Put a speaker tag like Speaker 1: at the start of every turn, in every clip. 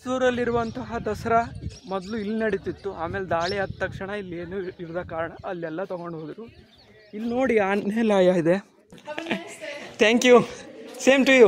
Speaker 1: ಮೈಸೂರಲ್ಲಿರುವಂತಹ ದಸರಾ ಮೊದಲು ಇಲ್ಲಿ ನಡೀತಿತ್ತು ಆಮೇಲೆ ದಾಳಿ ಆದ ತಕ್ಷಣ ಇಲ್ಲಿ ಏನು ಇರದ ಕಾರಣ ಅಲ್ಲೆಲ್ಲ ತೊಗೊಂಡು ಹೋದರು ಇಲ್ಲಿ ನೋಡಿ ಆನೆಲಾಯ ಇದೆ thank you same to you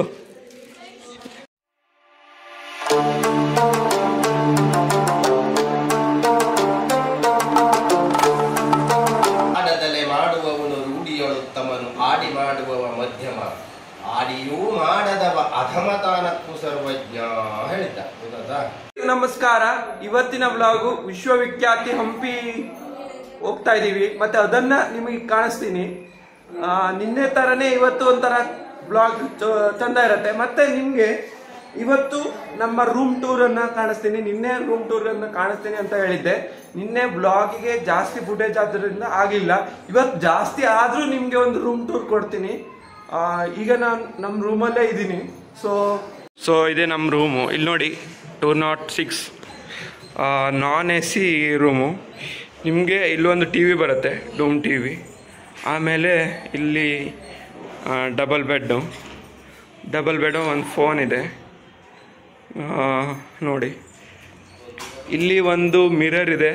Speaker 2: ಆಡದಲೆ ಮಾಡುವವನು ರೂಢಿಯೊಳುತ್ತಮನು ಆಡಿ ಮಾಡುವವ ಮಧ್ಯಮ ಆಡಿಯೂ ಮಾಡದವ ಅಧಮತಾನಕ್ಕೂ ಸರ್ವಜ್ಞ ಹೇಳಿದ್ದ ಗೊತ್ತಾ
Speaker 1: ನಮಸ್ಕಾರ ಇವತ್ತಿನ ವ್ಲಾಗು ವಿಶ್ವವಿಖ್ಯಾತಿ ಹಂಪಿ ಹೋಗ್ತಾ ಇದ್ದೀವಿ ಮತ್ತೆ ಅದನ್ನ ನಿಮಗೆ ಕಾಣಿಸ್ತೀನಿ ಆ, ನಿನ್ನೆ ತರನೇ ಇವತ್ತು ಒಂಥರ ಬ್ಲಾಗ್ ಚಂದ ಇರುತ್ತೆ ಮತ್ತೆ ನಿಮ್ಗೆ ಇವತ್ತು ನಮ್ಮ ರೂಮ್ ಟೂರ್ ಅನ್ನ ಕಾಣಿಸ್ತೀನಿ ನಿನ್ನೆ ರೂಮ್ ಟೂರ್ ಅನ್ನ ಕಾಣಿಸ್ತೀನಿ ಅಂತ ಹೇಳಿದ್ದೆ ನಿನ್ನೆ ಬ್ಲಾಗಿಗೆ ಜಾಸ್ತಿ ಫುಟೇಜ್ ಆದ್ರಿಂದ ಆಗಿಲ್ಲ ಇವತ್ತು ಜಾಸ್ತಿ ಆದ್ರೂ ನಿಮ್ಗೆ ಒಂದು ರೂಮ್ ಟೂರ್ ಕೊಡ್ತೀನಿ ಆ, ಈಗ ನಾನು ನಮ್ಮ ರೂಮಲ್ಲೇ ಇದ್ದೀನಿ ಸೊ ಸೊ ಇದೆ ನಮ್ಮ ರೂಮು ಇಲ್ಲಿ ನೋಡಿ two not six non A C room ನಿಮಗೆ ಇಲ್ಲೊಂದು ಟಿ ವಿ ಬರುತ್ತೆ ಡೂಮ್ ಟಿ ವಿ ಆಮೇಲೆ ಇಲ್ಲಿ ಡಬಲ್ ಬೆಡ್ಡು ಡಬಲ್ ಬೆಡ್ಡು ಒಂದು ಫೋನ್ ಇದೆ ಆ, ನೋಡಿ ಇಲ್ಲಿ ಒಂದು ಮಿರರ್ ಇದೆ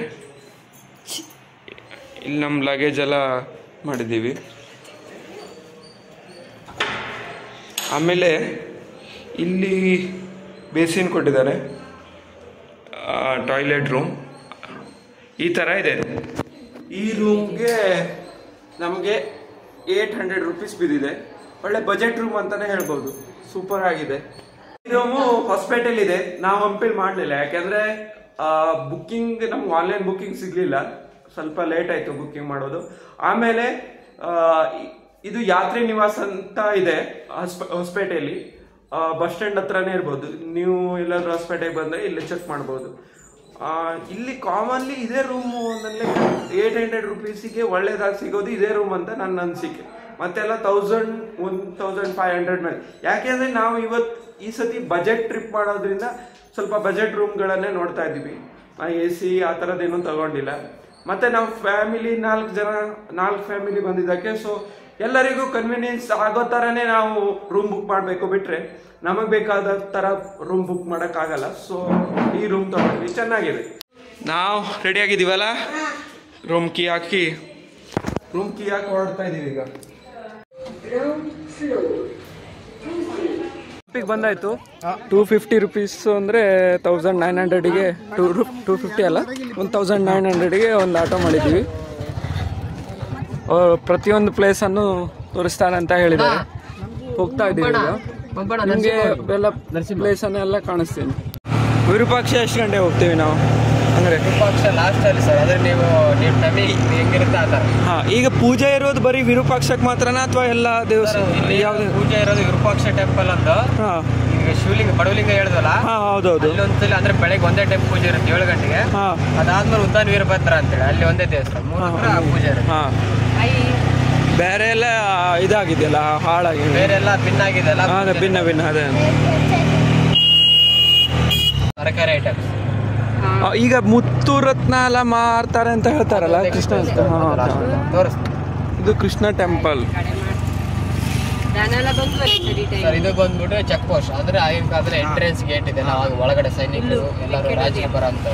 Speaker 1: ಇಲ್ಲಿ ನಮ್ಮ ಲಗೇಜ್ ಎಲ್ಲ ಮಾಡಿದ್ದೀವಿ ಆಮೇಲೆ ಇಲ್ಲಿ ಬೇಸಿನ್ ಕೊಟ್ಟಿದ್ದಾರೆ ಟಾಯ್ಲೆಟ್ ರೂಮ್ ಈ ಥರ ಇದೆ ಈ ರೂಮ್ಗೆ ನಮಗೆ ಏಟ್ ಹಂಡ್ರೆಡ್ ರುಪೀಸ್ ಬಿದ್ದಿದೆ ಒಳ್ಳೆ ಬಜೆಟ್ ರೂಮ್ ಅಂತಾನೆ ಹೇಳ್ಬೋದು ಸೂಪರ್ ಆಗಿದೆ ಈ ರೂಮು ಹಾಸ್ಪಿಟಲ್ ಇದೆ ನಾವು ಹಂಪಿಲ್ ಮಾಡಲಿಲ್ಲ ಯಾಕೆಂದ್ರೆ ಬುಕ್ಕಿಂಗ್ ನಮ್ಗೆ ಆನ್ಲೈನ್ ಬುಕ್ಕಿಂಗ್ ಸಿಗ್ಲಿಲ್ಲ ಸ್ವಲ್ಪ ಲೇಟ್ ಆಯ್ತು ಬುಕ್ಕಿಂಗ್ ಮಾಡೋದು ಆಮೇಲೆ ಆ, ಇ- ಇದು ಯಾತ್ರಿ ನಿವಾಸ ಅಂತ ಇದೆ ಹೊಸಪೇಟೆಯಲ್ಲಿ ಬಸ್ ಸ್ಟ್ಯಾಂಡ್ ಹತ್ರನೇ ಇರ್ಬೋದು ನೀವು ಎಲ್ಲಾದ್ರೂ ಹೊಸಪೇಟೆಗೆ ಬಂದ್ರೆ ಇಲ್ಲಿ ಚೆಕ್ ಮಾಡ್ಬೋದು ಆ, ಇಲ್ಲಿ ಕಾಮನ್ಲಿ ಇದೇ ರೂಮ್ ಏಟ್ ಹಂಡ್ರೆಡ್ ರುಪೀಸಿಗೆ ಒಳ್ಳೇದಾಗಿ ಸಿಗೋದು ಇದೇ ರೂಮ್ ಅಂತ ನನ್ನ ಅನಿಸಿಕೆ ಮತ್ತೆಲ್ಲ thousand one thousand five hundred ಮೇಲೆ ಯಾಕೆಂದ್ರೆ ನಾವು ಇವತ್ತು ಈ ಸತಿ ಬಜೆಟ್ ಟ್ರಿಪ್ ಮಾಡೋದ್ರಿಂದ ಸ್ವಲ್ಪ ಬಜೆಟ್ ರೂಮ್ಗಳನ್ನೇ ನೋಡ್ತಾ ಇದ್ದೀವಿ ಎ ಸಿ ಆ ಥರದ್ದೇನು ತಗೊಂಡಿಲ್ಲ ಮತ್ತೆ ನಾವು ಫ್ಯಾಮಿಲಿ ನಾಲ್ಕು ಜನ ನಾಲ್ಕು ಫ್ಯಾಮಿಲಿ ಬಂದಿದ್ದಕ್ಕೆ ಸೊ ಎಲ್ಲರಿಗೂ ಕನ್ವಿನಿಯನ್ಸ್ ಆಗೋ ಥರನೇ ನಾವು ರೂಮ್ ಬುಕ್ ಮಾಡಬೇಕು ಬಿಟ್ರೆ ನಮಗೆ ಬೇಕಾದ ಥರ ರೂಮ್ ಬುಕ್ ಮಾಡೋಕ್ಕಾಗಲ್ಲ ಸೊ ಈ ರೂಮ್ ತಗೊಂಡ್ವಿ ಚೆನ್ನಾಗಿದೆ ನಾವು ರೆಡಿ ಆಗಿದ್ದೀವಲ್ಲ ರೂಮ್ ಕೀ ಹಾಕಿ ರೂಮ್ ಕೀ ಹಾಕಿ ಹೊರಡ್ತಾ ಇದೀವಿ ಈಗ ಹಂಪಿಗೆ ಬಂದಾಯ್ತು ಟೂ ಫಿಫ್ಟಿ ರುಪೀಸ್ ಅಂದರೆ ತೌಸಂಡ್ ನೈನ್ ಹಂಡ್ರೆಡಿಗೆ ಟೂ ರು ಟೂ ಫಿಫ್ಟಿ ಅಲ್ಲ ಒಂದು ತೌಸಂಡ್ ನೈನ್ ಹಂಡ್ರೆಡಿಗೆ ಒಂದು ಆಟೋ ಮಾಡಿದ್ದೀವಿ ಅವ್ರು ಪ್ರತಿಯೊಂದು ಪ್ಲೇಸನ್ನು ತೋರಿಸ್ತಾನೆ ಅಂತ ಹೇಳಿದ್ದಾರೆ ಹೋಗ್ತಾ ಇದ್ದೀವಿ ಈಗ ನಿಮಗೆ ಎಲ್ಲ ಪ್ಲೇಸನ್ನೆಲ್ಲ ಕಾಣಿಸ್ತೀನಿ ವಿರೂಪಾಕ್ಷ ಎಷ್ಟು ಗಂಟೆ ಹೋಗ್ತೀವಿ ನಾವು ಅಂದರೆ
Speaker 2: ವಿರೂಪಾಕ್ಷ ಲಾಸ್ಟ್ ಅಲ್ಲಿ ಸರ್ ಅದ್ರೆ ನೀವು ನೀವು ಟೈಮಿಂಗ್ ಹೆಂಗಿರುತ್ತೆ ಆ ಥರ
Speaker 1: ಹಾ ಈಗ ಪೂಜೆ ಇರೋದು ಬರೀ ವಿರೂಪಾಕ್ಷಕ್ಕೆ ಮಾತ್ರನಾ ಅಥವಾ ಎಲ್ಲ ದೇವಸ್ಥಾನ
Speaker 2: ಇಲ್ಲಿ
Speaker 1: ಯಾವ್ದು
Speaker 2: ಪೂಜೆ ಇರೋದು ವಿರೂಪಾಕ್ಷ ಟೆಂಪಲ್ ಅಂತ
Speaker 1: ಹಾ
Speaker 2: ಈಗ ಶಿವಲಿಂಗ ಬಡವಲಿಂಗ ಹೇಳಿದಲ್ಲ
Speaker 1: ಹಾ ಹೌದೌದು
Speaker 2: ಅಲ್ಲಿ ಒಂದ್ಸಲ ಅಂದ್ರೆ ಬೆಳಗ್ಗೆ ಒಂದೇ ಟೈಮ್ ಪೂಜೆ ಇರುತ್ತೆ ಏಳು ಗಂಟೆಗೆ
Speaker 1: ಹಾ
Speaker 2: ಅದಾದ್ಮೇಲೆ ಉದ್ದಾನ ವೀರಭದ್ರ ಅಂತೇಳಿ ಅಲ್ಲಿ ಒಂದೇ ದೇವಸ್ಥಾನ ಮೂರು ಹತ್ರ ಪೂಜೆ ಇರುತ್ತೆ
Speaker 1: ಹಾ ಬೇರೆ ಎಲ್ಲ ಇದಾಗಿದೆಯಲ್ಲ ಹಾಳಾಗಿ
Speaker 2: ಬೇರೆ ಎಲ್ಲ ಭಿನ್ನ ಆಗಿದೆ ಅಲ್ಲ
Speaker 1: ಹಾ, ಅದೇ ಭಿನ್ನ ಭಿನ್ನ ಅದೇ
Speaker 2: ತರಕಾರಿ ಐಟಮ್ಸ್
Speaker 1: ಆ, ಈಗ ಮುತ್ತು ರತ್ನ ಎಲ್ಲ ಮಾರ್ತಾರೆ ಅಂತ ಹೇಳ್ತಾರಲ್ಲ ಕೃಷ್ಣ ಅಂತ. ಹಾ, ಹಾ, ಹಾ.
Speaker 2: ತೋರಿಸ್ತೀನಿ
Speaker 1: ಇದು ಕೃಷ್ಣ ಟೆಂಪಲ್
Speaker 3: ದನೆಲ್ಲ ಬಂದು ಸರಿ
Speaker 2: ಸರ್ ಇದು ಬಂದ್ಬಿಟ್ಟು ಚೆಕ್ ಪೋಸ್ಟ್ ಅಂದ್ರೆ ಆಗಿನ ಕಾಲದಲ್ಲಿ ಎಂಟ್ರೆನ್ಸ್ ಗೇಟ್ ಇದೆ ಅವಾಗ ಒಳಗಡೆ ಸೈನಿಕರು ಎಲ್ಲರೂ ರಾಜ್ಯಕ್ಕೆ ಬರೋ ಅಂತ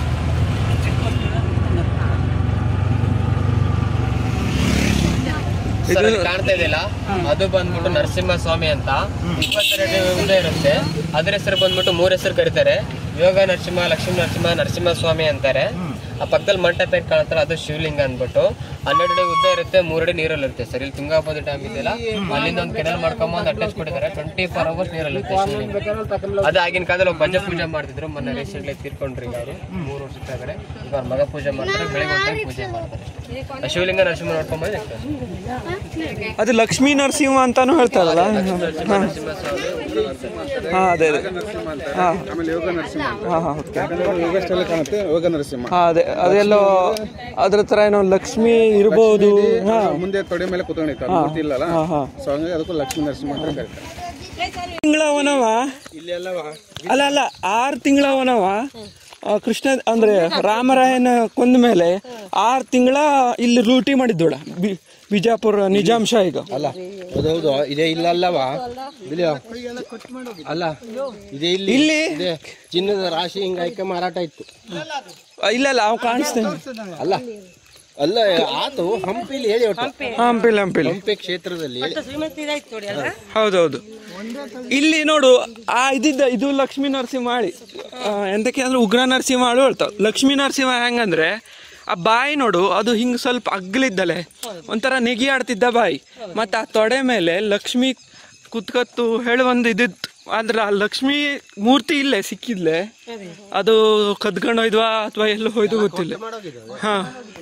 Speaker 2: ಸರ್, ಅಲ್ಲಿ ಕಾಣ್ತಾ ಇದೆಯಲ್ಲ ಅದು ಬಂದ್ಬಿಟ್ಟು ನರಸಿಂಹ ಸ್ವಾಮಿ ಅಂತ ಇಪ್ಪತ್ತೆರಡು ಉದ್ದ ಇರುತ್ತೆ ಅದ್ರ ಹೆಸರು ಬಂದ್ಬಿಟ್ಟು ಮೂರ್ ಹೆಸರು ಕರೀತಾರೆ ಯೋಗ ನರಸಿಂಹ ಲಕ್ಷ್ಮೀ ನರಸಿಂಹ ನರಸಿಂಹ ಸ್ವಾಮಿ ಅಂತಾರೆ ಆ ಪಕ್ಕದಲ್ಲಿ ಮಂಟಪ ಏನ್ ಕಾಣ್ತಾರೆ ಅದು ಶಿವಲಿಂಗ ಅಂದ್ಬಿಟ್ಟು ಹನ್ನೆರಡು ಅಡಿ ಉದ್ದ ಇರುತ್ತೆ ಮೂರಡಿ ನೀರಲ್ಲಿ ಇರುತ್ತೆ ಸರ್ ಇಲ್ಲಿ ತುಂಗಾಭದ್ರಾ ಡ್ಯಾಮ್ ಇದೆಯಲ್ಲ ಅಲ್ಲಿಂದ ಒಂದು ಕೆನಲ್ ಮಾಡ್ಕೊಂಬಂದು ಅಟ್ಯಾಚ್ ಕೊಟ್ಟಿದ್ದಾರೆ ಟ್ವೆಂಟಿ ಫೋರ್ ಅವರ್ಸ್ ನೀರಲ್ಲಿ ಇರುತ್ತೆ ಶಿವಲಿಂಗ ಅದು ಆಗಿನ ಕಾಲದಲ್ಲಿ ಒಬ್ಬ ಪಂಜ ಪೂಜೆ ಮಾಡ್ತಿದ್ರು ಮೊನ್ನೆ ರೀಸೆಂಟ್ಲಿ ತೀರ್ಕೊಂಡ್ರಿ ಈಗ ಅವರು ಮೂರು ವರ್ಷ ಕೆಳಗಡೆ ಈಗ ಅವ್ರ ಮಗ ಪೂಜೆ ಮಾಡ್ತಾರೆ ಬೆಳಿಗ್ಗೆ ಒಂದು time ಪೂಜೆ ಮಾಡ್ತಾರೆ ಅಷ್ಟೇ. ಆ ಶಿವಲಿಂಗ ನರಸಿಂಹ ನೋಡ್ಕೊಂಬಂದು ನೆಕ್ಸ್ಟ್
Speaker 1: ಅದು ಲಕ್ಷ್ಮೀ ನರಸಿಂಹ ಅಂತಾನು ಹೇಳ್ತಾರಲ್ಲ
Speaker 2: ನರಸಿಂಹ ಸ್ವಾಮಿ
Speaker 1: ಹಾ ಅದೇ ಅದೇ ಹಾ
Speaker 4: ಆಮೇಲೆ ಯೋಗ ನರಸಿಂಹ
Speaker 1: ಹಾ ಹಾ ಓಕೆ
Speaker 4: ಯಾಕಂದ್ರೆ ಯೋಗ ಸ್ಟೈಲ್ ಕಾಣುತ್ತೆ ಯೋಗ ನರಸಿಂಹ
Speaker 1: ಹಾ ಅದೇ ಅದೆಲ್ಲೋ ಅದ್ರ ತರ ಏನೋ ಲಕ್ಷ್ಮಿ ಇರ್ಬೋದು ಹಾ
Speaker 4: ಮುಂದೆ ತೊಡೆ ಮೇಲೆ ಕುತ್ಕೊಂಡಿತ್ತು ಅದು ಮೂರ್ತಿ ಇಲ್ಲಲ್ಲ
Speaker 1: ಹಾ ಹಾ
Speaker 4: ಸೊ ಹಂಗಾಗಿ ಅದಕ್ಕೂ ಲಕ್ಷ್ಮೀ ನರಸಿಂಹ ಅಂತ ಕರೀತಾರೆ
Speaker 1: ತಿಂಗಳವನವ ಅಲ್ಲ ಅಲ್ಲ ಆರು ತಿಂಗಳವನವ ಆ, ಕೃಷ್ಣ ಅಂದ್ರೆ ರಾಮರಾಯನ ಕೊಂದ ಮೇಲೆ ಆರು ತಿಂಗಳ ಇಲ್ಲಿ ಲೂಟಿ ಮಾಡಿದ್ದೋಳ ಬಿ- ಬಿಜಾಪುರ ನಿಜಾಂಶ ಈಗ
Speaker 3: ಅಲ್ಲ ಹೌದೌದು ಇದೇ ಇಲ್ಲ ಅಲ್ಲವಾ ಇಲ್ಲಿಯೋ ಅಲ್ಲ ಇದೇ ಇಲ್ಲಿ
Speaker 1: ಇಲ್ಲಿ?
Speaker 3: ಇದೆ ಚಿನ್ನದ ರಾಶಿ ಹಿಂಗ ಆಯ್ಕೆ ಮಾರಾಟ ಇತ್ತು
Speaker 1: ಇಲ್ಲ ಇಲ್ಲ ಅವ್ ಕಾಣಿಸ್ತೇನೆ
Speaker 3: ಅಲ್ಲ ಅಲ್ಲ ಆತು ಹಂಪಿಲಿ ಹೇಳಿ ಒಟ್ಟು
Speaker 1: ಹಂಪಿಲ್ ಹಂಪಿಲ್
Speaker 3: ಹಂಪಿ ಕ್ಷೇತ್ರದಲ್ಲಿ
Speaker 1: ಹೌದೌದು ಇಲ್ಲಿ ನೋಡು ಆ ಇದಿದ್ದ ಇದು ಲಕ್ಷ್ಮೀ ನರಸಿಂಹಾಳಿ ಆ, ಎಂತಕ್ಕೆ ಅಂದ್ರೆ ಉಗ್ರ ನರಸಿಂಹಾಳು ಹೇಳ್ತಾವ ಲಕ್ಷ್ಮೀ ನರಸಿಂಹ ಹೆಂಗಂದ್ರೆ ಆ ಬಾಯಿ ನೋಡು ಅದು ಹಿಂಗ್ ಸ್ವಲ್ಪ ಅಗ್ಲಿದ್ದಲೆ ಒಂಥರ ನೆಗಿ ಆಡ್ತಿದ್ದ ಬಾಯಿ ಮತ್ತೆ ಆ ತೊಡೆ ಮೇಲೆ ಲಕ್ಷ್ಮಿ ಕುತ್ಕತ್ತು ಹೇಳಿ ಒಂದು ಇದಿತ್ತು ಆದ್ರೆ ಆ ಲಕ್ಷ್ಮಿ ಮೂರ್ತಿ ಇಲ್ಲೇ ಸಿಕ್ಕಿದ್ಲೆ ಅದು ಕದ್ಕೊಂಡು ಹೋಯ್ದ್ವಾ ಅಥವಾ ಎಲ್ಲೋ ಹೋಯ್ದು ಗೊತ್ತಿಲ್ಲ ಹಾ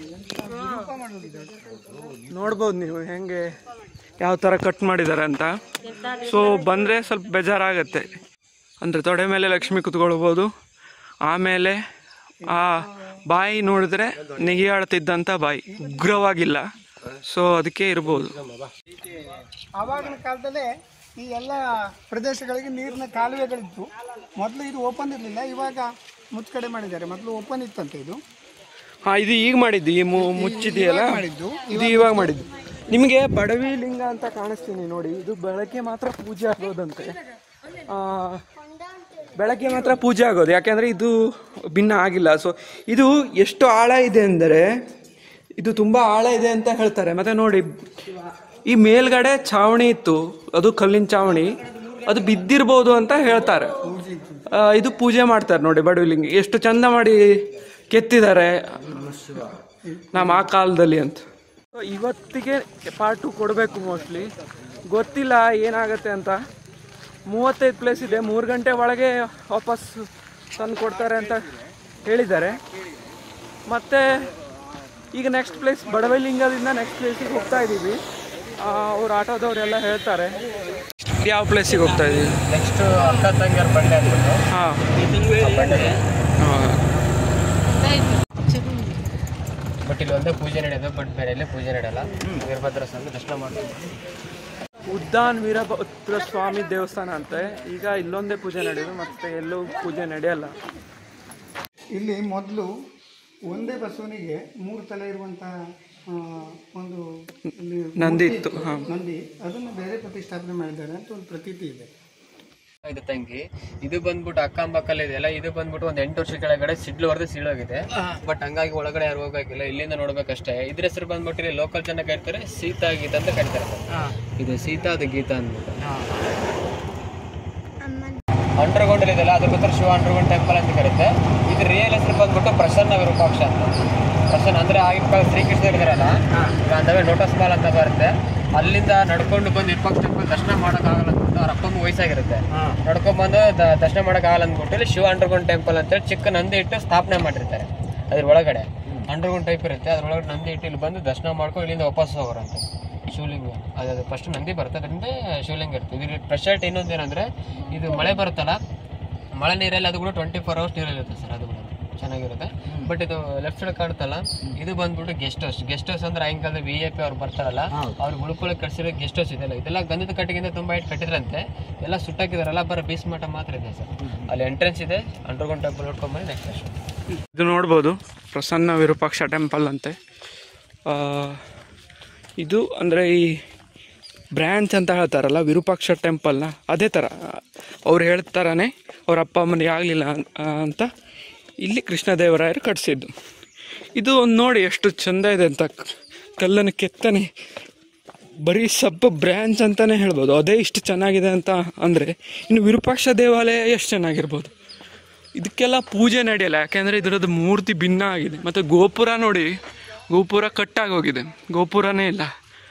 Speaker 1: ನೋಡ್ಬೋದು ನೀವು ಹೆಂಗೆ ಯಾವ ಥರ ಕಟ್ ಮಾಡಿದ್ದಾರೆ ಅಂತ ಸೊ ಬಂದರೆ ಸ್ವಲ್ಪ ಬೇಜಾರಾಗತ್ತೆ ಅಂದರೆ ತೊಡೆ ಮೇಲೆ ಲಕ್ಷ್ಮಿ ಕುತ್ಕೊಳ್ಬೋದು ಆಮೇಲೆ ಆ ಬಾಯಿ ನೋಡಿದ್ರೆ ನೆಗಿಯಾಡ್ತಿದ್ದಂಥ ಬಾಯಿ ಉಗ್ರವಾಗಿಲ್ಲ ಸೊ ಅದಕ್ಕೆ ಇರ್ಬೋದು
Speaker 5: ಆವಾಗಿನ ಕಾಲದಲ್ಲೇ ಈ ಎಲ್ಲ ಪ್ರದೇಶಗಳಿಗೆ ನೀರಿನ ಕಾಲುವೆಗಳಿತ್ತು ಮೊದಲು ಇದು ಓಪನ್ ಇರಲಿಲ್ಲ ಇವಾಗ ಮುಚ್ಚಕಡೆ ಮಾಡಿದ್ದಾರೆ ಮೊದಲು ಓಪನ್ ಇತ್ತಂತೆ ಇದು
Speaker 1: ಹಾಂ ಇದು ಈಗ ಮಾಡಿದ್ದು ಈ ಮು- ಮುಚ್ಚಿದೆಯಲ್ಲ
Speaker 5: ಮಾಡಿದ್ದು
Speaker 1: ಇದು ಇವಾಗ ಮಾಡಿದ್ದು ನಿಮಗೆ ಬಡವಿ ಲಿಂಗ ಅಂತ ಕಾಣಿಸ್ತೀನಿ ನೋಡಿ ಇದು ಬೆಳಗ್ಗೆ ಮಾತ್ರ ಪೂಜೆ ಆಗೋದಂತೆ ಆ, ಬೆಳಗ್ಗೆ ಮಾತ್ರ ಪೂಜೆ ಆಗೋದು ಯಾಕೆಂದ್ರೆ ಇದು ಭಿನ್ನ ಆಗಿಲ್ಲ ಸೊ ಇದು ಎಷ್ಟು ಆಳ ಇದೆ ಅಂದರೆ ಇದು ತುಂಬಾ ಆಳ ಇದೆ ಅಂತ ಹೇಳ್ತಾರೆ ಮತ್ತೆ ನೋಡಿ ಈ ಮೇಲ್ಗಡೆ ಛಾವಣಿ ಇತ್ತು ಅದು ಕಲ್ಲಿನ ಛಾವಣಿ ಅದು ಬಿದ್ದಿರ್ಬೋದು ಅಂತ ಹೇಳ್ತಾರೆ ಆ, ಇದು ಪೂಜೆ ಮಾಡ್ತಾರೆ ನೋಡಿ ಬಡವಿಲಿಂಗ ಎಷ್ಟು ಚಂದ ಮಾಡಿ ಕೆತ್ತಿದ್ದಾರೆ ನಮ್ಮ ಆ ಕಾಲದಲ್ಲಿ ಅಂತ So, ಇವತ್ತಿಗೆ ಪಾರ್ಟ್ ಟು ಕೊಡಬೇಕು ಮೋಸ್ಟ್ಲಿ ಗೊತ್ತಿಲ್ಲ ಏನಾಗತ್ತೆ ಅಂತ ಮೂವತ್ತೈದು ಪ್ಲೇಸ್ ಇದೆ ಮೂರು ಗಂಟೆ ಒಳಗೆ ವಾಪಸ್ ತಂದು ಕೊಡ್ತಾರೆ ಅಂತ ಹೇಳಿದ್ದಾರೆ ಮತ್ತೆ ಈಗ ನೆಕ್ಸ್ಟ್ ಪ್ಲೇಸ್ ಬಡವಲಿಂಗದಿಂದ ನೆಕ್ಸ್ಟ್ ಪ್ಲೇಸಿಗೆ ಹೋಗ್ತಾ ಇದ್ದೀವಿ ಅವ್ರ ಆಟೋದವರೆಲ್ಲ ಹೇಳ್ತಾರೆ ಯಾವ ಪ್ಲೇಸಿಗೆ ಹೋಗ್ತಾ ಇದ್ದೀವಿ
Speaker 2: ನೆಕ್ಸ್ಟ್ ಅಕ್ಕ ತಂಗಿಯರ ಬಂಡೆ ಅಂದ್ಬಿಟ್ಟು
Speaker 1: ಹಾಂ
Speaker 2: ಆ ಬಂಡೆ
Speaker 1: ಹಾಂ
Speaker 2: ಬಟ್ ಇಲ್ಲಿ ಒಂದೇ ಪೂಜೆ ನಡೆಯೋದು ಬಟ್ ಬೇರೆ ಎಲ್ಲಿ ಪೂಜೆ ನಡೆಯಲ್ಲ ವೀರಭದ್ರ ಸ್ವಾಮಿ ದರ್ಶನ ಮಾಡ್ತೀವಿ
Speaker 1: ಉದ್ದಾನ್ ವೀರಭದ್ರ ಸ್ವಾಮಿ ದೇವಸ್ಥಾನ ಅಂತೆ ಈಗ ಇಲ್ಲೊಂದೇ ಪೂಜೆ ನಡೆಯೋದು ಮತ್ತೆ ಎಲ್ಲೂ ಪೂಜೆ ನಡೆಯಲ್ಲ
Speaker 5: ಇಲ್ಲಿ ಮೊದಲು ಒಂದೇ ಬಸವನಿಗೆ ಮೂರು ತಲೆ ಇರುವಂತಹ ಆ, ಒಂದು ಇಲ್ಲಿ
Speaker 1: ನಂದಿ
Speaker 5: ಮೂರ್ತಿ
Speaker 1: ಇತ್ತು, ಹಾ.
Speaker 5: ನಂದಿ ಅದನ್ನು ಬೇರೆ ಪ್ರತಿಷ್ಠಾಪನೆ ಮಾಡಿದ್ದಾರೆ ಅಂತ ಒಂದು ಪ್ರತೀತಿ ಇದೆ
Speaker 2: ಇದು ತಂಗಿ ಇದು ಬಂದ್ಬಿಟ್ಟು ಅಕ್ಕಂಬಕ್ಕಲ್ಲಿ ಇದೆಯಲ್ಲ ಇದು ಬಂದ್ಬಿಟ್ಟು ಒಂದ್ ಎಂಟು ವರ್ಷ ಕೆಳಗಡೆ ಸಿಡ್ಲು ಹೊಡೆದು ಸೀಳೋಗಿದೆ ಬಟ್ ಹಂಗಾಗಿ ಒಳಗಡೆ ಯಾರು ಹೋಗಕ್ಕಿಲ್ಲ ಇಲ್ಲಿಂದ ನೋಡ್ಬೇಕಷ್ಟೇ ಇದ್ರ ಹೆಸರು ಬಂದ್ಬಿಟ್ಟು ಇಲ್ಲಿ ಲೋಕಲ್ ಜನ ಕರಿತಾರೆ ಸೀತಾ ಗೀತ ಅಂತ ಕರಿತಾರೆ ಇದು ಸೀತಾ ಅದು ಗೀತಾ ಅಂದ್ಬಿಟ್ಟು ಅಂಡರ್ಗ್ರೌಂಡ್ ಇದೆಯಲ್ಲ ಅದ್ರ ಗೊತ್ತರ ಶಿವ ಅಂಡರ್ಗ್ರೌಂಡ್ ಟೆಂಪಲ್ ಅಂತ ಕರೀತೆ ಇದು ರಿಯಲ್ ಹೆಸರು ಬಂದ್ಬಿಟ್ಟು ಪ್ರಸನ್ನ ವಿರೂಪಾಕ್ಷ ಅಂತ ಪ್ರಸನ್ನ ಅಂದ್ರೆ ಆಗಿನ ಕಾಲ ಶ್ರೀಕೃಷ್ಣ ಇರ್ತಾರಲ್ಲ ಅಂದ್ರೆ ಲೋಟಸ್ ಮಾಲ್ ಅಂತ ಬರುತ್ತೆ ಅಲ್ಲಿಂದ ನಡ್ಕೊಂಡು ಬಂದು ವಿರೂಪಾಕ್ಷ ಟೆಂಪಲ್ ದರ್ಶನ ಮಾಡೋಕ್ಕಾಗಲ್ಲ ಅಂದ್ಬಿಟ್ಟು ಅವ್ರ ಅಪ್ಪಂಗೆ ವಯಸ್ಸಾಗಿರುತ್ತೆ ನಡ್ಕೊಂಡ್ ಬಂದು ದ- ದರ್ಶನ ಮಾಡೋಕ್ಕಾಗಲ್ಲ ಅಂದ್ಬಿಟ್ಟು ಇಲ್ಲಿ ಶಿವ ಅಂಡರ್ಗ್ರೌಂಡ್ ಟೆಂಪಲ್ ಅಂತೇಳಿ ಚಿಕ್ಕ ನಂದಿ ಇಟ್ಟು ಸ್ಥಾಪನೆ ಮಾಡಿರ್ತಾರೆ ಅದ್ರ ಒಳಗಡೆ ಅಂಡರ್ಗ್ರೌಂಡ್ ಟೈಪ್ ಇರುತ್ತೆ ಅದ್ರೊಳಗಡೆ ನಂದಿ ಇಟ್ಟು ಇಲ್ಲಿ ಬಂದು ದರ್ಶನ ಮಾಡ್ಕೊಂಡು ಇಲ್ಲಿಂದ ವಾಪಸ್ ಹೋಗೋರಂತೆ ಶಿವಲಿಂಗ ಅದು ಫಸ್ಟ್ ನಂದಿ ಬರುತ್ತೆ ಅದರಿಂದ ಶಿವಲಿಂಗ ಇರುತ್ತೆ ಇದ್ರ ಸ್ಪೆಷಾಲಿಟಿ ಇನ್ನೊಂದು ಏನಂದ್ರೆ ಇದು ಮಳೆ ಬರುತ್ತಲ್ಲ ಮಳೆ ನೀರಲ್ಲಿ ಅದು ಕೂಡ ಟ್ವೆಂಟಿ ಫೋರ್ ಅವರ್ಸ್ ನೀರಲ್ಲಿರುತ್ತೆ ಸರ್ ಅದು ಕೂಡ ಚೆನ್ನಾಗಿರುತ್ತೆ ಬಟ್ ಇದು ಲೆಫ್ಟ್ ಸೈಡ್ ಕಾಣುತ್ತಲ್ಲ ಇದು ಬಂದ್ಬಿಟ್ಟು ಗೆಸ್ಟ್ ಹೌಸ್ ಗೆಸ್ಟ್ ಹೌಸ್ ಅಂದ್ರೆ ಆಯಂಕಾಲದ ವಿ ಎ ಪಿ ಅವ್ರು ಬರ್ತಾರಲ್ಲ ಅವ್ರು ಉಳ್ಕೊಳಕ್ ಕಟ್ಸಿರೋ ಗೆಸ್ಟ್ ಹೌಸ್ ಇದೆಲ್ಲ ಇದೆಲ್ಲ ಗಂಧದ ಕಟ್ಟಿಗೆಯಿಂದ ತುಂಬಾ ಇಟ್ಟು ಕಟ್ಟಿದ್ರಂತೆ ಎಲ್ಲ ಸುಟ್ಟಾಕಿದಾರಲ್ಲ ಬರೋ ಬೀಸ್ ಮಠ ಮಾತ್ರ ಇದೆ ಸರ್ ಅಲ್ಲಿ ಎಂಟ್ರೆನ್ಸ್ ಇದೆ ಅಂಡರ್ಗ್ರೌಂಡ್ ಟೆಂಪಲ್ ನೋಡ್ಕೊಂಬಂದು ನೆಕ್ಸ್ಟ್
Speaker 1: ಇದು ನೋಡ್ಬೋದು ಪ್ರಸನ್ನ ವಿರೂಪಾಕ್ಷ ಟೆಂಪಲ್ ಅಂತೆ ಆ, ಇದು ಅಂದರೆ ಈ ಬ್ರ್ಯಾಂಚ್ ಅಂತ ಹೇಳ್ತಾರಲ್ಲ ವಿರೂಪಾಕ್ಷ ಟೆಂಪಲ್ನ ಅದೇ ಥರ ಅವ್ರು ಹೇಳ್ತಾರನೇ ಅವ್ರ ಅಪ್ಪ ಅಮ್ಮನಿಗೆ ಆಗಲಿಲ್ಲ ಅಂತ ಇಲ್ಲಿ ಕೃಷ್ಣದೇವರಾಯರು ಕಟ್ಸಿದ್ದು ಇದು ಒಂದು ನೋಡಿ ಎಷ್ಟು ಚಂದ ಇದೆ ಅಂತ ಕಲ್ಲನ್ನು ಕೆತ್ತನೆ ಬರೀ ಸಬ್ಬ ಬ್ರ್ಯಾಂಚ್ ಅಂತಾನೆ ಹೇಳ್ಬೋದು ಅದೇ ಇಷ್ಟು ಚೆನ್ನಾಗಿದೆ ಅಂತ ಅಂದರೆ ಇನ್ನು ವಿರೂಪಾಕ್ಷ ದೇವಾಲಯ ಎಷ್ಟು ಚೆನ್ನಾಗಿರ್ಬೋದು ಇದಕ್ಕೆಲ್ಲ ಪೂಜೆ ನಡೆಯಲ್ಲ ಯಾಕೆಂದರೆ ಇದರದ್ದು ಮೂರ್ತಿ ಭಿನ್ನ ಆಗಿದೆ ಮತ್ತು ಗೋಪುರ ನೋಡಿ ಗೋಪುರ ಕಟ್ಟಾಗಿ ಹೋಗಿದೆ ಗೋಪುರನೇ ಇಲ್ಲ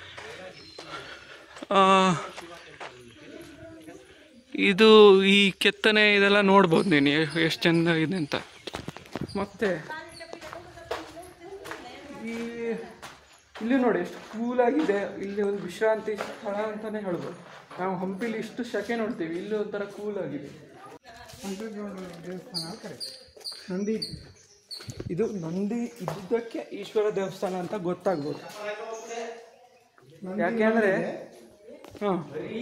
Speaker 1: ಆ, ಇದು ಈ ಕೆತ್ತನೆ ಇದೆಲ್ಲ ನೋಡ್ಬೋದು ನೀನು ಎಷ್ಟು ಚಂದ ಇದೆ ಅಂತ ಮತ್ತೆ ಈ ಇಲ್ಲಿ ನೋಡಿ ಎಷ್ಟು ಕೂಲ್ ಆಗಿದೆ ಇಲ್ಲಿ ಒಂದು ವಿಶ್ರಾಂತಿ ಸ್ಥಳ ಅಂತಾನೆ ಹೇಳ್ಬೋದು ನಾವು ಹಂಪಿಲಿ ಇಷ್ಟು ಶಕೆ ನೋಡ್ತೀವಿ ಇಲ್ಲಿ ಒಂಥರ ಕೂಲ್ ಆಗಿದೆ
Speaker 5: ದೇವಸ್ಥಾನ ಕರೆಕ್ಟ್ ನಂದಿ
Speaker 1: ಇದು ನಂದಿ ಇದ್ದಕ್ಕೆ ಈಶ್ವರ ದೇವಸ್ಥಾನ ಅಂತ ಗೊತ್ತಾಗ್ಬೋದು ಯಾಕೆಂದ್ರೆ ಹಾ.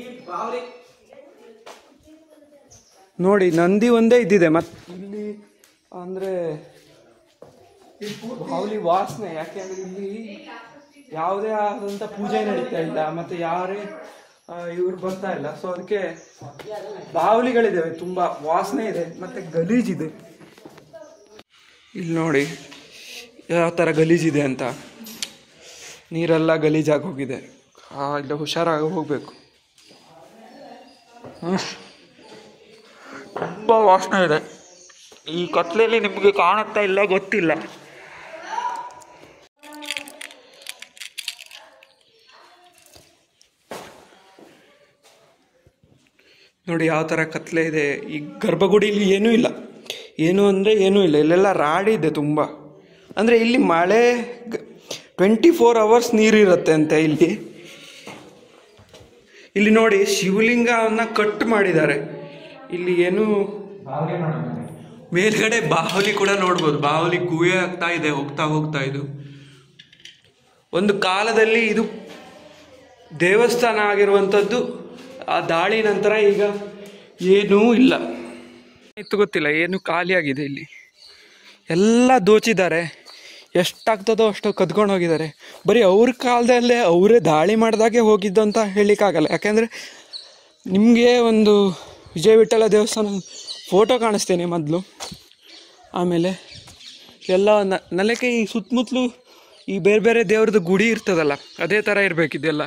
Speaker 1: ನೋಡಿ ನಂದಿ ಒಂದೇ ಇದ್ದಿದೆ ಮತ್ ಇಲ್ಲಿ ಅಂದ್ರೆ ಬಾವಲಿ ವಾಸನೆ ಯಾಕೆಂದ್ರೆ ಇಲ್ಲಿ ಯಾವುದೇ ಆದಂಥ ಪೂಜೆ ನಡೀತಾ ಇಲ್ಲ ಮತ್ತೆ ಯಾರೇ ಇವ್ರು ಬರ್ತಾ ಇಲ್ಲ ಸೊ ಅದಕ್ಕೆ ಬಾವಲಿಗಳಿದ್ದಾವೆ ತುಂಬಾ ವಾಸನೆ ಇದೆ ಮತ್ತೆ ಗಲೀಜಿದೆ ಇಲ್ಲಿ ನೋಡಿ ಯಾವ ಥರ ಗಲೀಜಿದೆ ಅಂತ ನೀರೆಲ್ಲ ಗಲೀಜಾಗಿ ಹೋಗಿದೆ ಆ, ಇಲ್ಲ ಹುಷಾರಾಗಿ ಹೋಗ್ಬೇಕು ಹ್ಮ್. ತುಂಬಾ ವಾಸನೆ ಇದೆ ಈ ಕತ್ಲೆಯಲ್ಲಿ ನಿಮಗೆ ಕಾಣುತ್ತಾ ಇಲ್ಲ ಗೊತ್ತಿಲ್ಲ ನೋಡಿ ಯಾವ ಥರ ಕತ್ಲೆ ಇದೆ ಈ ಗರ್ಭಗುಡಿಲಿ ಏನೂ ಇಲ್ಲ ಏನು ಅಂದರೆ ಏನೂ ಇಲ್ಲ ಇಲ್ಲೆಲ್ಲ ರಾಡಿ ಇದೆ ತುಂಬ ಅಂದರೆ ಇಲ್ಲಿ ಮಳೆ ಟ್ವೆಂಟಿ ಫೋರ್ ಅವರ್ಸ್ ನೀರಿರುತ್ತೆ ಅಂತೆ ಇಲ್ಲಿ ಇಲ್ಲಿ ನೋಡಿ ಶಿವಲಿಂಗವನ್ನ ಕಟ್ ಮಾಡಿದ್ದಾರೆ ಇಲ್ಲಿ ಏನು ಮೇಲ್ಗಡೆ ಬಾಹುಲಿ ಕೂಡ ನೋಡ್ಬೋದು ಬಾಹುಲಿ ಗುಹೆ ಆಗ್ತಾ ಇದೆ ಹೋಗ್ತಾ ಹೋಗ್ತಾ ಇದು ಒಂದು ಕಾಲದಲ್ಲಿ ಇದು ದೇವಸ್ಥಾನ ಆಗಿರುವಂಥದ್ದು ಆ ದಾಳಿ ನಂತರ ಈಗ ಏನೂ ಇಲ್ಲ ಇತ್ತು ಗೊತ್ತಿಲ್ಲ ಏನು ಖಾಲಿಯಾಗಿದೆ ಇಲ್ಲಿ ಎಲ್ಲ ದೋಚಿದ್ದಾರೆ ಎಷ್ಟಾಗ್ತದೋ ಅಷ್ಟು ಕದ್ಕೊಂಡು ಹೋಗಿದ್ದಾರೆ ಬರೀ ಅವ್ರ ಕಾಲದಲ್ಲೇ ಅವರೇ ದಾಳಿ ಮಾಡಿದಾಗೆ ಹೋಗಿದ್ದು ಅಂತ ಹೇಳಲಿಕ್ಕಾಗಲ್ಲ ಯಾಕೆಂದರೆ ನಿಮಗೆ ಒಂದು ವಿಜಯ ವಿಠಲ ದೇವಸ್ಥಾನ ಫೋಟೋ ಕಾಣಿಸ್ತೇನೆ ಮೊದಲು ಆಮೇಲೆ ಎಲ್ಲ ನ- ನಲಕ್ಕೆ ಈ ಸುತ್ತಮುತ್ತಲು ಈ ಬೇರೆ ಬೇರೆ ದೇವ್ರದ್ದು ಗುಡಿ ಇರ್ತದಲ್ಲ ಅದೇ ಥರ ಇರಬೇಕಿದೆಲ್ಲ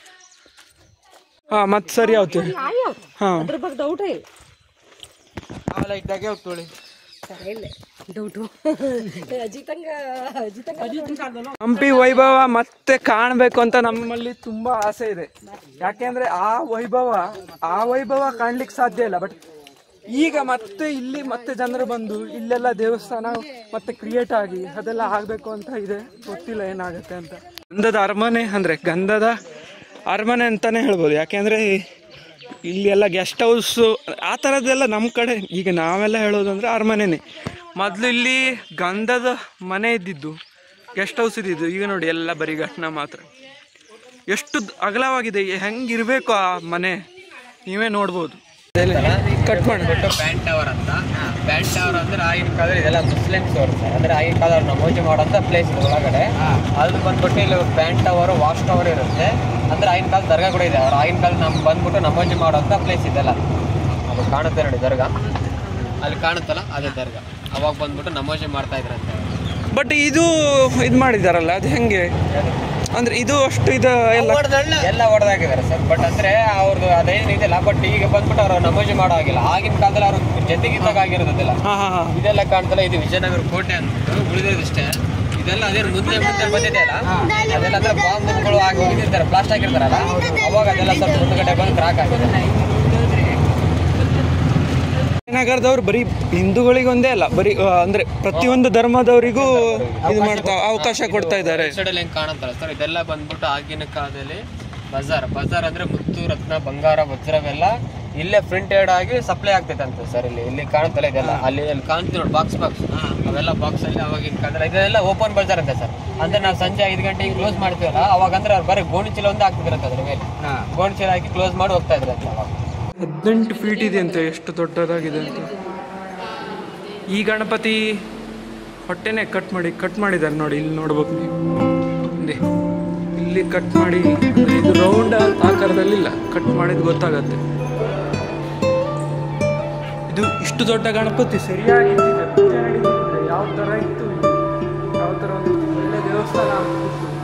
Speaker 1: ಹಾಂ ಮತ್ತೆ ಸರಿ ಆಯ್ತು ಹಾಂ
Speaker 6: ಅದ್ರ ಬಗ್ಗೆ ಡೌಟ್ ಇಲ್ಲ
Speaker 3: ಆಮೇಲೆ ಇದ್ದಾಗೆ ಹೋಗ್ತೋಳಿ
Speaker 6: ಇಲ್ಲ ಡೌಟು ಅಜಿತಂಗ ಅಜಿತಂಗ
Speaker 1: ಹಂಪಿ ವೈಭವ ಮತ್ತೆ ಕಾಣಬೇಕು ಅಂತ ನಮ್ಮಲ್ಲಿ ತುಂಬಾ ಆಸೆ ಇದೆ ಯಾಕೆಂದ್ರೆ ಆ ವೈಭವ ಆ ವೈಭವ ಕಾಣ್ಲಿಕ್ಕೆ ಸಾಧ್ಯ ಇಲ್ಲ ಬಟ್ ಈಗ ಮತ್ತೆ ಇಲ್ಲಿ ಮತ್ತೆ ಜನರು ಬಂದು ಇಲ್ಲೆಲ್ಲ ದೇವಸ್ಥಾನ ಮತ್ತೆ ಕ್ರಿಯೇಟ್ ಆಗಿ ಅದೆಲ್ಲ ಆಗ್ಬೇಕು ಅಂತ ಇದೆ ಗೊತ್ತಿಲ್ಲ ಏನಾಗುತ್ತೆ ಅಂತ ಗಂಧದ ಅರಮನೆ ಅಂದ್ರೆ ಗಂಧದ ಅರಮನೆ ಅಂತಾನೆ ಹೇಳ್ಬೋದು ಯಾಕೆಂದ್ರೆ ಇಲ್ಲಿ ಎಲ್ಲ ಗೆಸ್ಟ್ ಹೌಸ್ ಆ ಥರದ್ದೆಲ್ಲ ನಮ್ಮ ಕಡೆ ಈಗ ನಾವೆಲ್ಲ ಹೇಳೋದಂದ್ರೆ ಅರಮನೆನೇ ಮೊದಲು ಇಲ್ಲಿ ಗಂಧದ ಮನೆ ಇದ್ದಿದ್ದು ಗೆಸ್ಟ್ ಹೌಸ್ ಇದ್ದಿದ್ದು ಈಗ ನೋಡಿ ಎಲ್ಲ ಬರೀ ಘಟನಾ ಮಾತ್ರ ಎಷ್ಟು ದ್- ಅಗಲವಾಗಿದೆ ಹೆಂಗಿರ್ಬೇಕು ಆ ಮನೆ ನೀವೇ ನೋಡ್ಬೋದು ಕಟ್ ಮಾಡಿ
Speaker 2: ಬ್ಯಾಂಡ್ ಟವರ್ ಅಂತ ಬ್ಯಾಂಡ್ ಟವರ್ ಅಂದ್ರೆ ಆಗಿನ ಕಾಲದಲ್ಲಿ ಇದೆಲ್ಲ ಮುಸ್ಲಿಮ್ಸ್ ಅವರು ಸರ್ ಅಂದ್ರೆ ಆಗಿನ ಕಾಲದಲ್ಲಿ ನಮೋಜಿ ಮಾಡೋಂಥ ಪ್ಲೇಸ್ ಇದೆ ಒಳಗಡೆ ಅದು ಬಂದ್ಬಿಟ್ಟು ಇಲ್ಲಿ ಬ್ಯಾಂಡ್ ಟವರ್ ವಾಶ್ ಟವರ್ ಇರುತ್ತೆ ಅಂದ್ರೆ ಆಗಿನ ಕಾಲದ ದರ್ಗಾ ಕೂಡ ಇದೆ ಅವ್ರು ಆಗಿನ ಕಾಲ ನಮ್ ಬಂದ್ಬಿಟ್ಟು ನಮೋಜಿ ಮಾಡೋಂಥ ಪ್ಲೇಸ್ ಇದೆಲ್ಲ ಅದು ಕಾಣುತ್ತೆ ನೋಡಿ ದರ್ಗಾ ಅಲ್ಲಿ ಕಾಣುತ್ತಲ್ಲ ಅದೇ ದರ್ಗಾ ಅವಾಗ ಬಂದ್ಬಿಟ್ಟು ನಮೋಜಿ ಮಾಡ್ತಾ ಇದ್ರಂತೆ
Speaker 1: ಬಟ್ ಇದು ಇದು ಮಾಡಿದಾರಲ್ಲ ಅದು ಹೆಂಗೆ ಅಂದ್ರೆ ಇದು ಅಷ್ಟು ಇದು ಎಲ್ಲ
Speaker 2: ಎಲ್ಲ ಹೊಡೆದಾಕಿದ್ದಾರೆ ಸರ್ ಬಟ್ ಅಂದ್ರೆ ಅವ್ರದ್ದು ಅದೇನು ಇದೆಲ್ಲ ಬಟ್ ಈಗ ಬಂದ್ಬಿಟ್ಟು ಅವ್ರು ನಮೋಜಿ ಮಾಡೋ ಆಗಿಲ್ಲ ಆಗಿನ ಕಾಲದಲ್ಲಿ ಅವ್ರು ಜೊತೆಗಿದ್ದಾಗ ಆಗಿರೋದಿಲ್ಲ
Speaker 1: ಹಾ ಹಾ ಹಾ
Speaker 2: ಇದೆಲ್ಲ ಕಾಣ್ತಲ್ಲ ಇದು ವಿಜಯನಗರ ಕೋಟೆ ಅಂದ್ಬಿಟ್ಟು ಉಳಿದಿಷ್ಟೇ ಇದೆಲ್ಲ ಅದೇ ಮುಂದೆ ಮುಂದೆ ಬಂದಿದೆಯಲ್ಲ ಅದೆಲ್ಲ ಅಂದ್ರೆ ಬಾಂಬ್ಗಳು ಹಾಕಿ ಹೋಗಿರ್ತಾರೆ ಬ್ಲಾಸ್ಟ್ ಆಗಿರ್ತಾರಲ್ಲ ಅವಾಗ ಅದೆಲ್ಲ ಸ್ವಲ್ಪ ಮುಂದ್ಗಡೆ ಬಂದು ಕ್ರಾಕ್ ಆಗಿದೆ
Speaker 1: ನಗರದವ್ರು ಬರೀ ಹಿಂದೂಗಳಿಗೆ ಒಂದೇ ಅಲ್ಲ ಬರೀ ಆ, ಅಂದ್ರೆ ಪ್ರತಿಯೊಂದು ಧರ್ಮದವರಿಗೂ ಇದು ಮಾಡ್ತಾ ಅವಕಾಶ ಕೊಡ್ತಾ ಇದ್ದಾರೆ
Speaker 2: ಸೈಡಲ್ಲಿ ಹೆಂಗ್ ಕಾಣುತ್ತಲ್ಲ ಸರ್ ಇದೆಲ್ಲ ಬಂದ್ಬಿಟ್ಟು ಆಗಿನ ಕಾಲದಲ್ಲಿ ಬಜಾರ್ ಬಜಾರ್ ಅಂದ್ರೆ ಮುತ್ತು ರತ್ನ ಬಂಗಾರ ವಜ್ರವೆಲ್ಲ ಇಲ್ಲೇ ಪ್ರಿಂಟೆಡ್ ಆಗಿ ಸಪ್ಲೈ ಆಗ್ತೈತಂತೆ ಸರ್ ಇಲ್ಲಿ ಇಲ್ಲಿ ಕಾಣುತ್ತಲ್ಲ ಇದೆಲ್ಲ ಅಲ್ಲಿ ಅಲ್ಲಿ ಕಾಣ್ತೀವಿ ನೋಡಿ ಬಾಕ್ಸ್ ಬಾಕ್ಸ್ ಅವೆಲ್ಲ ಬಾಕ್ಸ್ ಅಲ್ಲಿ ಅವಾಗಿನ ಕಾಲದಲ್ಲಿ ಇದೆಲ್ಲ ಓಪನ್ ಬಜಾರ್ ಅಂತೆ ಸರ್ ಅಂದ್ರೆ ನಾವು ಸಂಜೆ ಐದು ಗಂಟೆಗೆ ಕ್ಲೋಸ್ ಮಾಡ್ತೀವಲ್ಲ ಅವಾಗ ಅಂದ್ರೆ ಅವ್ರು ಬರೀ ಗೋಣಿ ಚೀಲ ಒಂದೇ ಹಾಕ್ತಿದ್ರಂತೆ ಅದ್ರ ಮೇಲೆ ಗೋಣಿ ಚೀಲ ಹಾಕಿ ಕ್ಲೋಸ್ ಮಾಡಿ ಹೋಗ್ತಾ ಇದ್ರಂತೆ ಅವಾಗ
Speaker 1: ಹದಿನೆಂಟು ಫೀಟ್ ಇದೆ ಅಂತೆ ಎಷ್ಟು ದೊಡ್ಡದಾಗಿದೆ ಅಂತ ಈ ಗಣಪತಿ ಹೊಟ್ಟೆನೆ ಕಟ್ ಮಾಡಿ ಕಟ್ ಮಾಡಿದ್ದಾರೆ ನೋಡಿ ಇಲ್ಲಿ ನೋಡ್ಬೇಕು ನೀವು ಇಲ್ಲಿ ಇಲ್ಲಿ ಕಟ್ ಮಾಡಿ ಅಂದ್ರೆ ಇದು ರೌಂಡ್ ಆಕಾರದಲ್ಲಿ ಇಲ್ಲ ಕಟ್ ಮಾಡಿದ್ ಗೊತ್ತಾಗತ್ತೆ ಇದು ಇಷ್ಟು ದೊಡ್ಡ ಗಣಪತಿ ಸರಿಯಾಗಿ ಇದ್ದಿದ್ರೆ, ಪೂಜೆ ನಡೀತಿದ್ರೆ ಯಾವ ಥರ ಇತ್ತು ಇದು? ಯಾವ ಥರ ಒಂದು ಒಳ್ಳೆ ದೇವಸ್ಥಾನ ಆಗ್ತಿತ್ತು